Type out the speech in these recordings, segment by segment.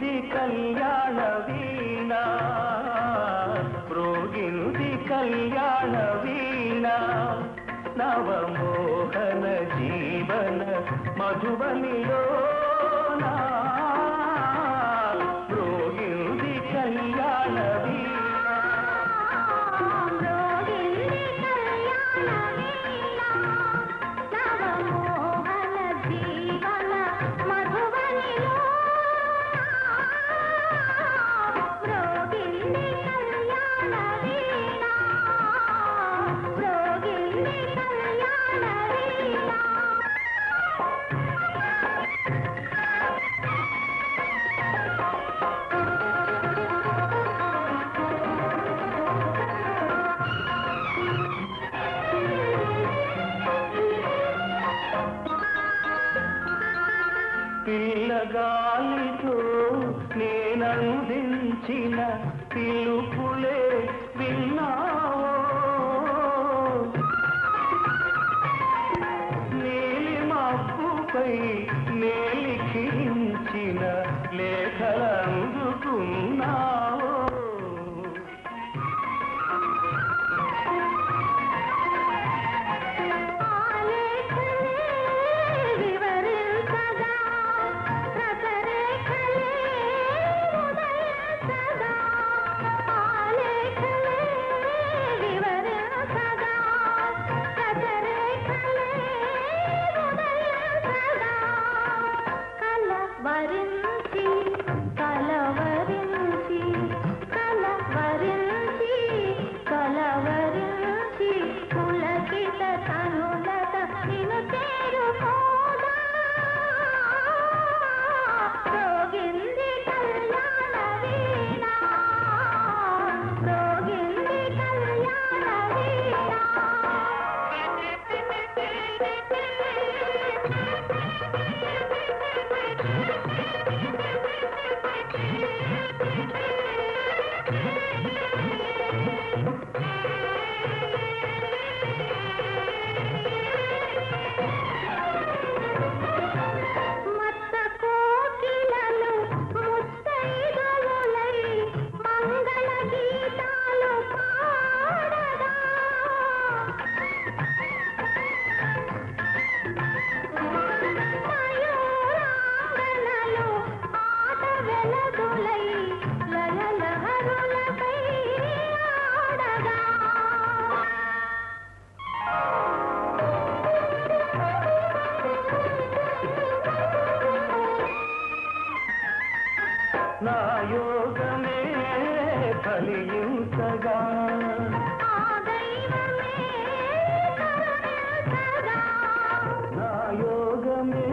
మ్రోగింది కళ్యాణ వీణ మ్రోగింది కళ్యాణ వీణ నవమోహన జీవన మధుబలిలో మ్రోగింది కళ్యాణ వీణ పిల్లగాలితో నేనందించిన పిలుపులే విన్నావో నీలి మబ్బుపై నేలిఖించిన లేఖలందుకున్నావో వరించి కలవరించి కలవరించి కలవరించి పులకిత తనులత నిన్ను చేరుకోదా రోగింది కళ్యాణ వీణ రోగింది కళ్యాణ మత్త కోకిలలు ముత్తైదువులై మంగళ గీతాలు పాడగా మయూరాంగనలు ఆట వెలదులై లయలహరులపై ఆడగా నా యోగమే ఫలించగా ఆ దైవమే కరుణించగా నా యోగమే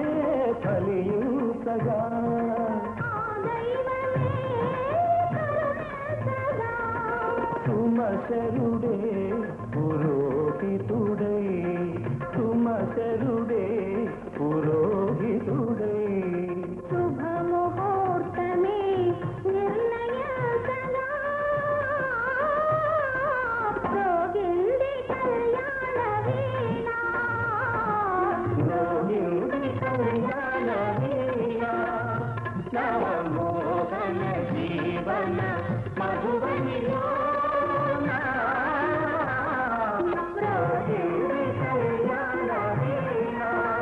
ఫలించగా ఆ దైవమే కరుణించగా సుమశరుడే పురోహితుడై సుమశరుడే పురోహితుడై శుభముహూర్తమే నిర్ణయించగా రోగింది కళ్యాణ వీణ మ్రోగింది కళ్యాణ వీణ, నవమోహన జీవన మధుబనిలోన. మ్రోగింది కళ్యాణ వీణ,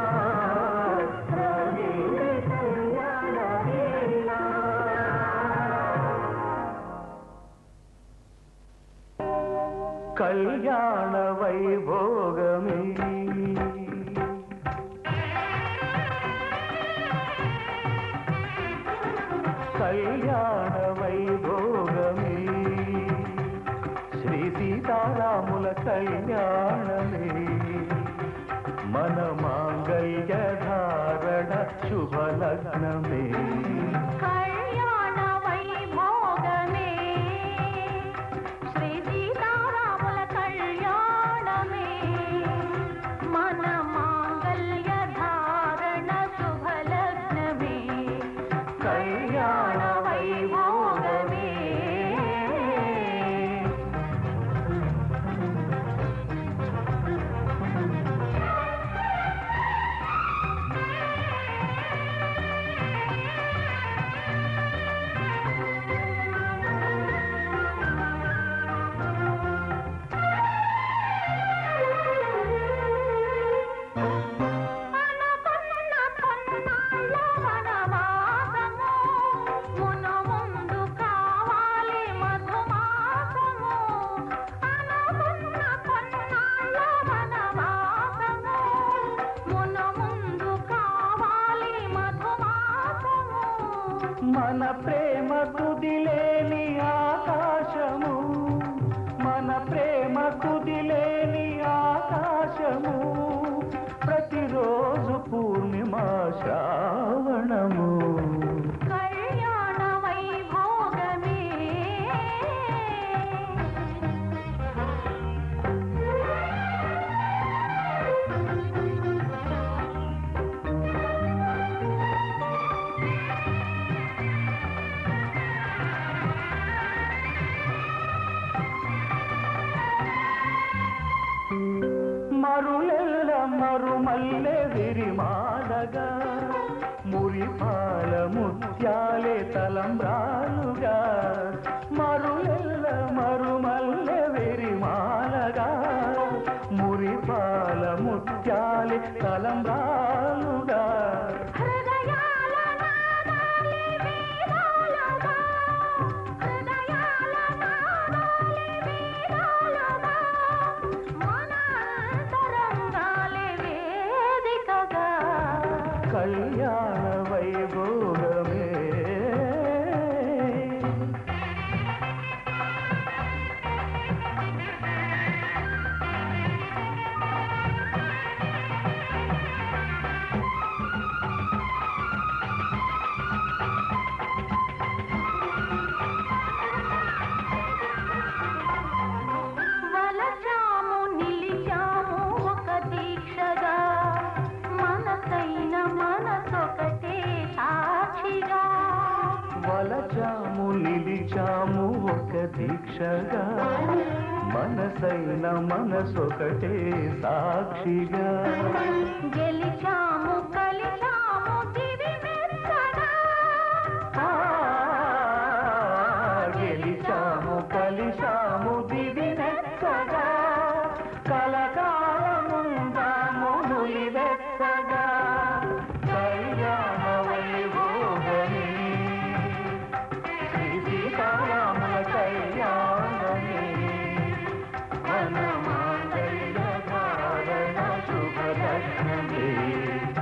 మ్రోగింది కళ్యాణ వీణ. కళ్యాణ వైభోగమే కళ్యాణ వైభోగమే శ్రీ సీతారాముల కళ్యాణమే మన మాంగళ్య ధారణ శుభలగ్నమే కళ్యాణ వైభోగమే శ్రీ సీతారాముల కళ్యాణమే మన మాంగళ్య ధారణ శుభలగ్నమే కళ్యాణ వైభోగమే కళ్యాణ మన ప్రేమ కుదిలేని ఆకాశము మన ప్రేమ కుదిలేని ఆకాశము ప్రతిరోజు పూర్ణిమ శ్రావణము కళ్యాణ వైభోగమే మరులెల్ల మరుమల్లె విరిమాడగా మురిపాల ముత్యాలే తలంబ్రాలుగా మరులెల్ల మరుమల్లె విరిమాలగా మురిపాల ముత్యాలే తలంబ్రాలుగా హృదయాల నాదాలి వేదాలుగా హృదయాల నాదాలి వేదాలుగా మన అంతరంగాలే వేదికగా కళ్యాణ వైభోగమే వలచాము నిలిచాము ఒక దీక్షగా మనసైన మనసొకటే సాక్షిగా వలచాము నిలిచాము ఒక దీక్షగా మనసైన మనసొకటే సాక్షిగా గెలిచాము కలిచాము దివి మెచ్చగా ఆ, గెలిచాము కలిశాము దివి నెచ్చగా కలకాలముందాము నులివెచ్చగా కళ్యాణ వైభోగమే శ్రీ సీతారాముల కళ్యాణమే మన మాంగళ్య ధారణ శుభలక్ష్మే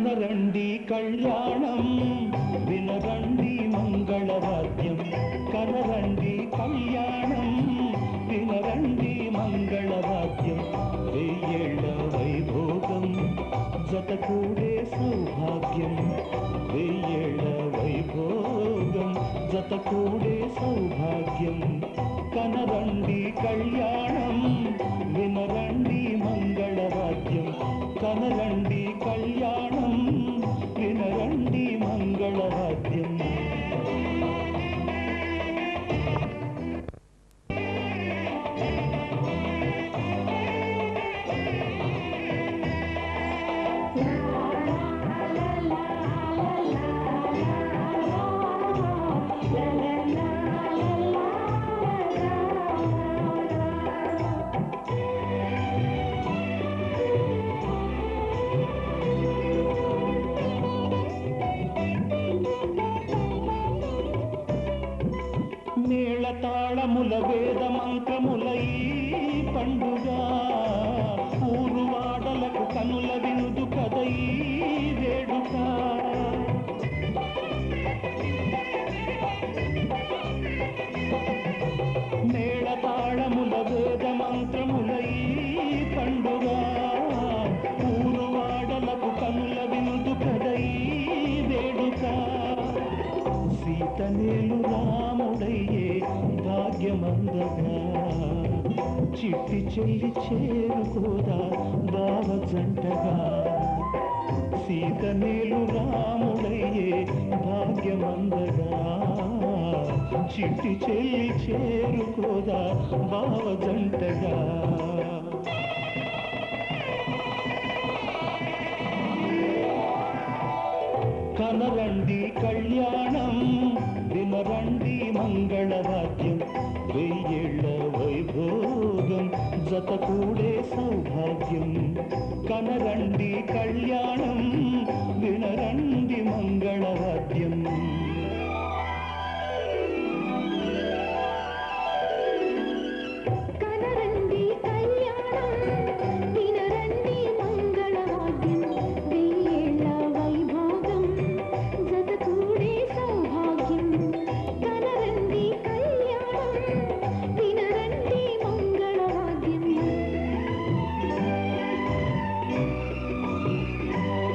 కనరండి కళ్యాణం వినరండి మంగళవాద్యం కనరండి కళ్యాణం వినరండి మంగళవాద్యం వెయ్యేళ్ళ వైభోగం జత కూడే సౌభాగ్యం వెయ్యేళ్ళ వైభోగం జత కూడే సౌభాగ్యం కనరండి కళ్యాణం వినరండి మంగళవాద్యం కనరండి కళ్యాణం వినరండి మంగళవాద్యం మేళతాళముల వేద మంత్రముల ఈ పండుగ ఊరు వాడలకు కనుల వినుదు కద ఈ వేడుక మేళతాళముల వేద మంత్రముల ఈ పండుగ ఊరు వాడలకు కనుల వినుదు కద ఈ వేడుక సీతనేలు రాముడయ్యే భాగ్యమందగా చిట్టి చెల్లి చేరుకోదా బావ జంటగా సీతనేలు రాముడయ్యే భాగ్యమందగా చిట్టి చెల్లి చేరుకోదా బావ జంటగా కనరండి కళ్యాణం వినరండి మంగళవాద్యం వెయ్యేళ్ళ వైభోగం జత కూడే సౌభాగ్యం కనరండి కళ్యాణం వినరండి మంగళవాద్యం కనరండి కళ్యాణం వినరండి మంగళవాద్యం వెయ్యేళ్ళ వైభోగం జత కూడే సౌభాగ్యం కనరండి కళ్యాణం వినరండి మంగళవాద్యం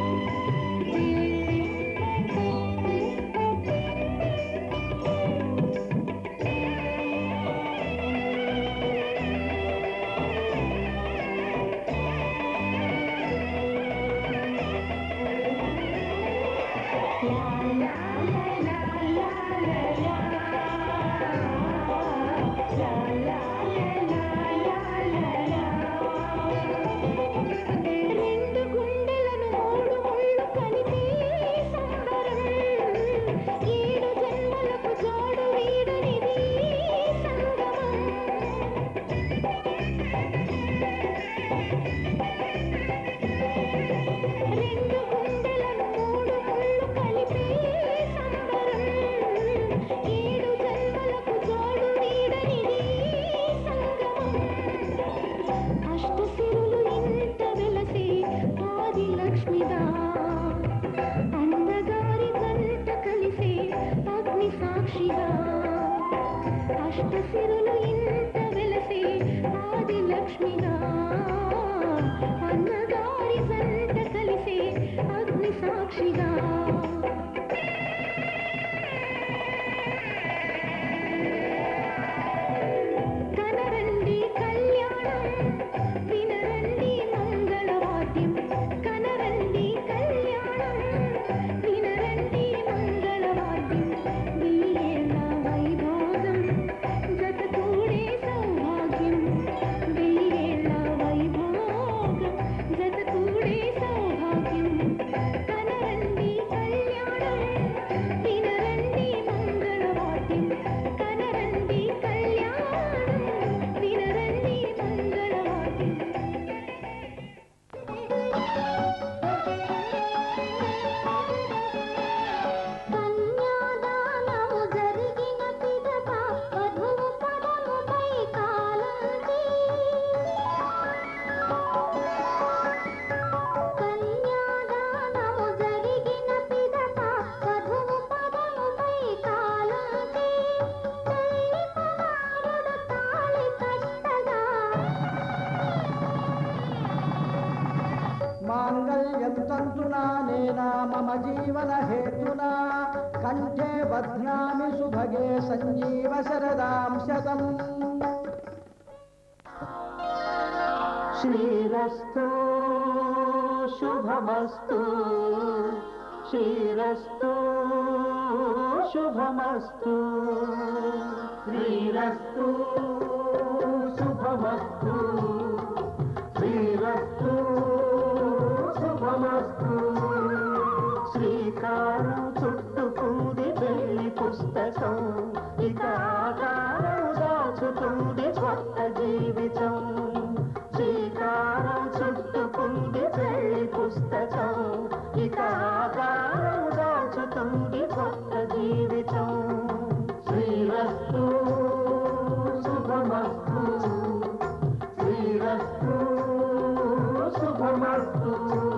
మాంగళ్యం తంతునా నేనా మమ జీవన హేతునా కంఠే బధ్నామి సుభగే సంజీవ శరదాం శతం శ్రీరస్తు శుభమస్తు శ్రీరస్తు శుభమస్తు శ్రీరస్తు శుభమస్తు శ్రీరస్తు శుభమస్తు శ్రీకారం చుట్టుకుంది పెళ్లి పుస్తకం ఇక ఆకారం దాచుతుంది కొత్త జీవితం శ్రీకారం చుట్టుకుంది పెళ్లి పుస్తకం ఇక ఆకారం దాచుతుంది కొత్త జీవితం శ్రీరస్తు శుభమస్తు శ్రీరస్తు శుభమస్తు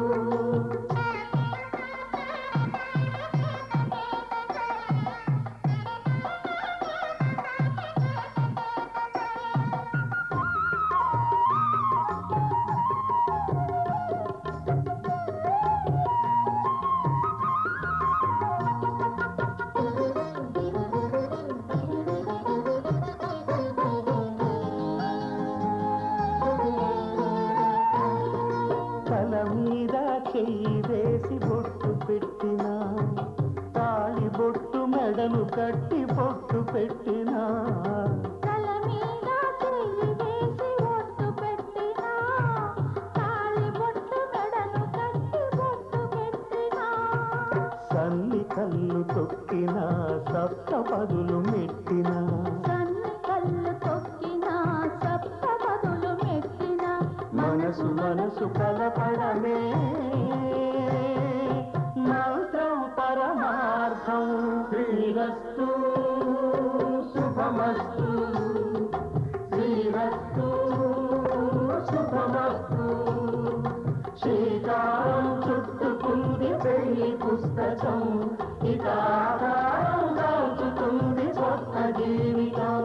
తల మీద చెయ్యి వేసి బొట్టు పెట్టినా తాళి బొట్టు మెడలు కట్టి బొట్టు పెట్టినా తల మీద చెయ్యి వేసి ఒట్టు పెట్టినా తాళి బొట్టు మెడలు కట్టి బొట్టు పెట్టినా సన్ని కళ్ళు తొక్కినా సప్త పదులు మెట్టినా సన్ని కళ్ళు తొక్కినా సప్త పదులు మెట్టినా మనసు మనసు కలపడమే మంత్రం పరమార్థం శ్రీరస్తు శుభమస్తు శ్రీరస్తు శుభమస్తు శ్రీకారం చుట్టుకుంది పెళ్లి పుస్తకం ఇక ఆకారం దాచుతుంది కొత్త జీవితం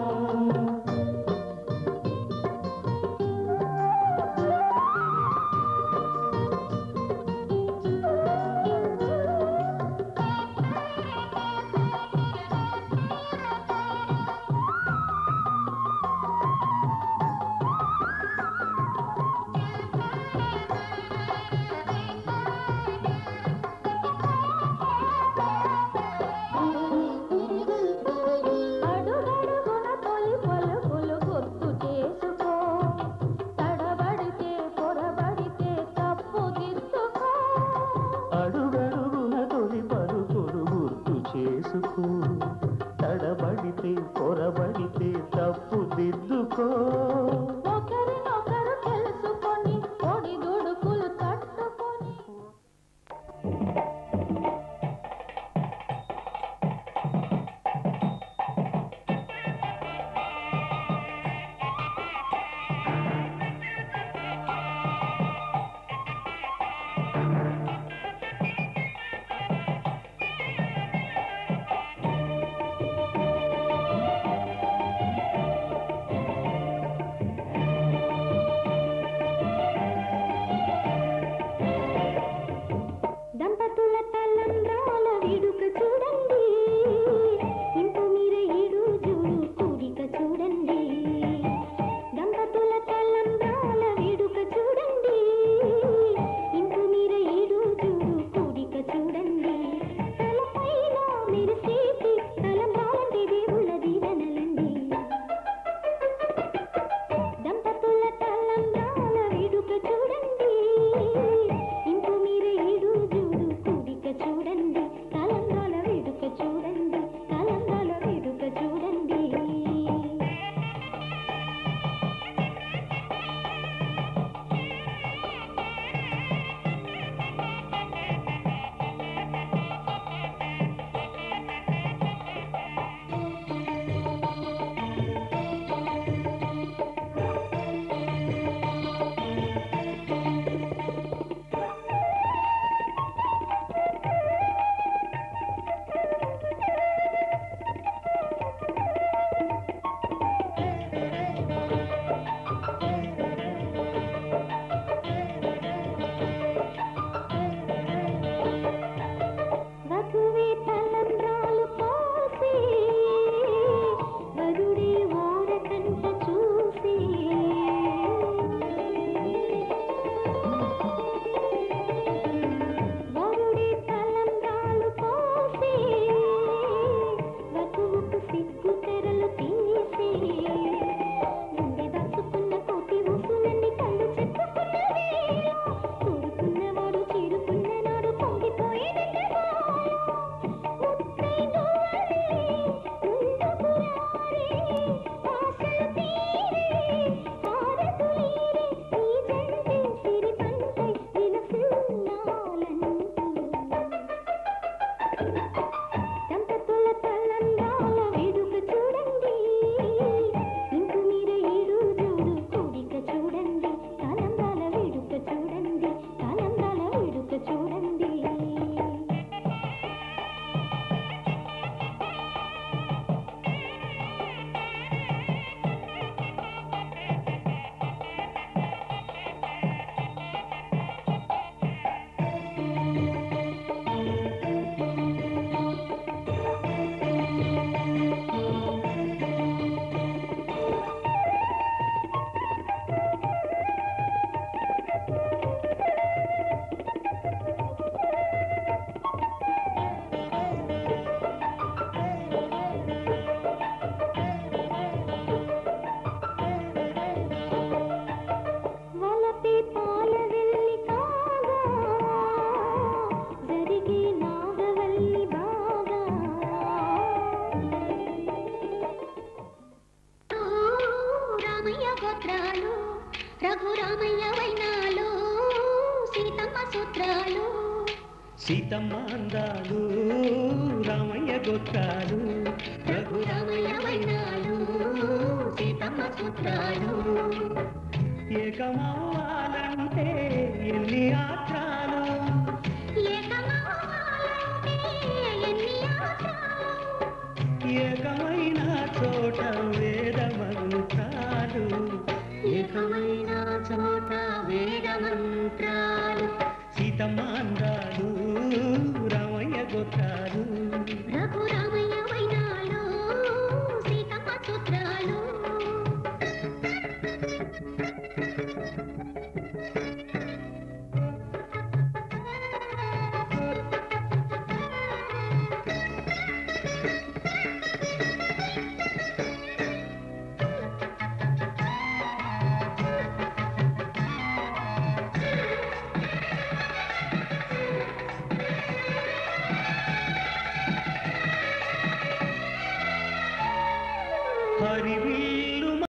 సూత్రాలు సీతమ్మ అందాలు రామయ్య గోత్రాలు రఘురామయ్య వైనాలు సీతమ్మ సూత్రాలు ఏకమవ్వాలంటే ఎన్ని ఆత్రాలు ఏకమవ్వాలంటే ఎన్ని ఆత్రాలు ఏకమైన చోట వేద మంత్రాలు ఏకమైన చోట వేద మంత్రాలు సీతమ్మ అందాలు రామయ్య గోత్రాలు రఘురామయ్య